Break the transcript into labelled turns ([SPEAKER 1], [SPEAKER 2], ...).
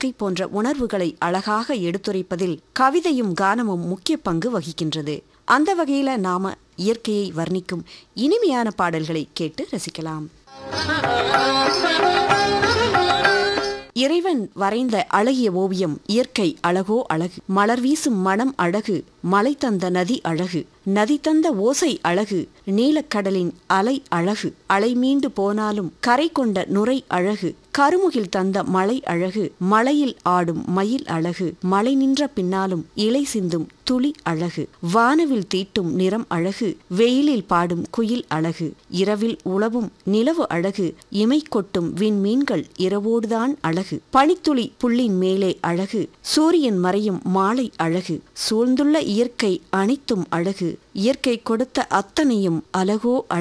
[SPEAKER 1] வாழ்க்கை போன்ற உணர்வுகளை அழகாக எடுத்துரைப்பதில் கவிதையும் கானமும் முக்கிய பங்கு வகிக்கின்றது அந்த வகையில நாம இயற்கையை வர்ணிக்கும் இனிமையான பாடல்களை கேட்டு ரசிக்கலாம் இறைவன் வரைந்த அழகிய ஓவியம் இயற்கை அழகோ அழகு மலர் வீசும் மனம் அழகு மலை தந்த நதி அழகு நதி தந்த ஓசை அழகு நீலக்கடலின் அலை அழகு அலை மீண்டு போனாலும் கரை கொண்ட நுரை அழகு கருமுகில் தந்த மலை அழகு மலையில் ஆடும் மயில் அழகு மலை நின்ற பின்னாலும் இலை சிந்தும் துளி அழகு வானவில் தீட்டும் நிறம் அழகு வெயிலில் பாடும் குயில் அழகு இரவில் உழவும் நிலவு அழகு இமை கொட்டும் விண்மீன்கள் இரவோடுதான் அழகு பனித்துளி புள்ளின் மேலே அழகு சூரியன் மறையும் மாலை அழகு சூழ்ந்துள்ள இயற்கை அனைத்தும் அழகு இயற்கை கொடுத்த அத்தனையும் அழகோ